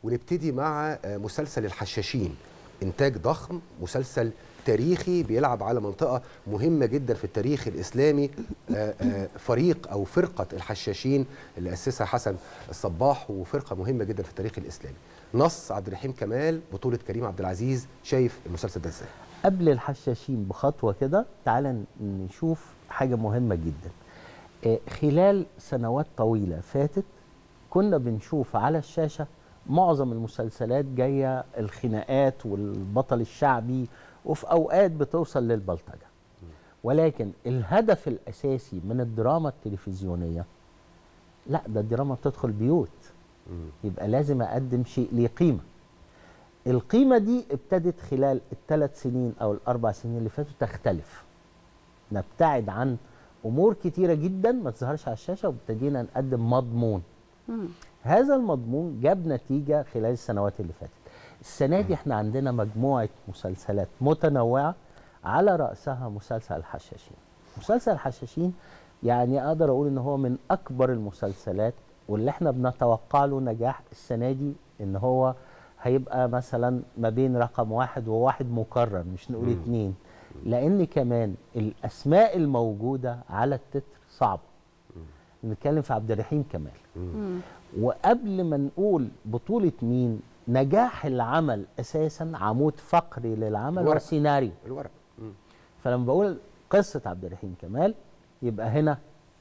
ونبتدي مع آه، مسلسل الحشاشين انتاج ضخم مسلسل تاريخي بيلعب على منطقه مهمه جدا في التاريخ الاسلامي آه، آه، فريق او فرقه الحشاشين اللي اسسها حسن الصباح وفرقه مهمه جدا في التاريخ الاسلامي نص عبد الرحيم كمال بطوله كريم عبد العزيز شايف المسلسل ده ازاي قبل الحشاشين بخطوه كده تعال نشوف حاجه مهمه جدا آه، خلال سنوات طويله فاتت كنا بنشوف على الشاشه معظم المسلسلات جايه الخناقات والبطل الشعبي وفي اوقات بتوصل للبلطجه ولكن الهدف الاساسي من الدراما التلفزيونيه لا ده الدراما بتدخل بيوت يبقى لازم اقدم شيء ليه قيمه القيمه دي ابتدت خلال الثلاث سنين او الاربع سنين اللي فاتوا تختلف نبتعد عن امور كتيره جدا ما تظهرش على الشاشه وابتدينا نقدم مضمون هذا المضمون جاب نتيجه خلال السنوات اللي فاتت السنه دي احنا عندنا مجموعه مسلسلات متنوعه على راسها مسلسل الحشاشين مسلسل الحشاشين يعني اقدر اقول ان هو من اكبر المسلسلات واللي احنا بنتوقع له نجاح السنه دي ان هو هيبقى مثلا ما بين رقم واحد وواحد مكرر مش نقول اتنين لان كمان الاسماء الموجوده على التتر صعبه بنتكلم في عبد الرحيم كمال وقبل ما نقول بطوله مين نجاح العمل اساسا عمود فقري للعمل الورق. والسيناريو الورق مم. فلما بقول قصه عبد الرحيم كمال يبقى هنا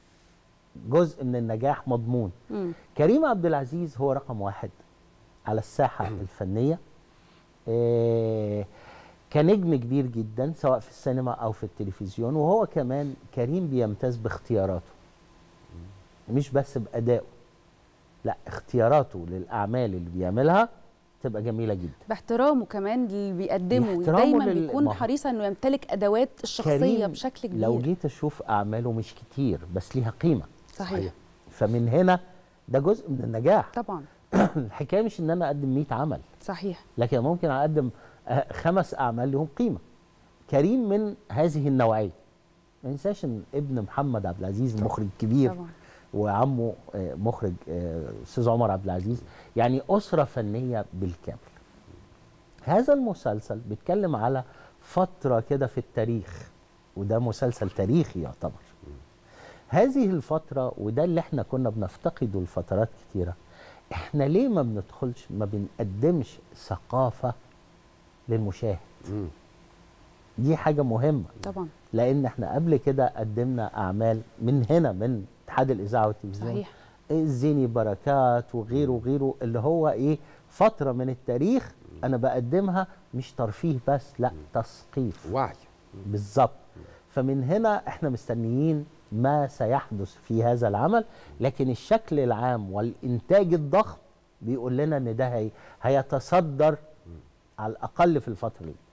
جزء من النجاح مضمون مم. كريم عبد العزيز هو رقم واحد على الساحه الفنيه آه، كنجم كبير جدا سواء في السينما او في التلفزيون وهو كمان كريم بيمتاز باختياراته مش بس بادائه لا اختياراته للاعمال اللي بيعملها تبقى جميله جدا باحترامه كمان اللي بيقدمه باحترامه دايما لل- بيكون ما هو- حريص انه يمتلك ادوات الشخصيه كريم بشكل كبير لو جيت اشوف اعماله مش كتير بس ليها قيمه صحيح فمن هنا ده جزء من النجاح طبعا الحكايه مش ان انا اقدم 100 عمل صحيح لكن ممكن اقدم آه، خمس اعمال لهم قيمه كريم من هذه النوعيه ما ننساش ان ابن محمد عبد العزيز مخرج كبير طبعا وعمه آه، مخرج آه، استاذ عمر عبد العزيز يعني اسره فنيه بالكامل هذا المسلسل بيتكلم على فتره كده في التاريخ وده مسلسل تاريخي يعتبر هذه الفتره وده اللي احنا كنا بنفتقده لفترات كتيره احنا ليه ما بندخلش ما بنقدمش ثقافه للمشاهد مم. دي حاجه مهمه طبعا لان احنا قبل كده قدمنا اعمال من هنا من اتحاد الاذاعه والتلفزيون صحيح الزيني بركات وغيره وغيره اللي هو ايه فتره من التاريخ انا بقدمها مش ترفيه بس لا تثقيف وعي بالظبط فمن هنا احنا مستنيين ما سيحدث في هذا العمل لكن الشكل العام والانتاج الضخم بيقول لنا ان ده هي هيتصدر على الاقل في الفتره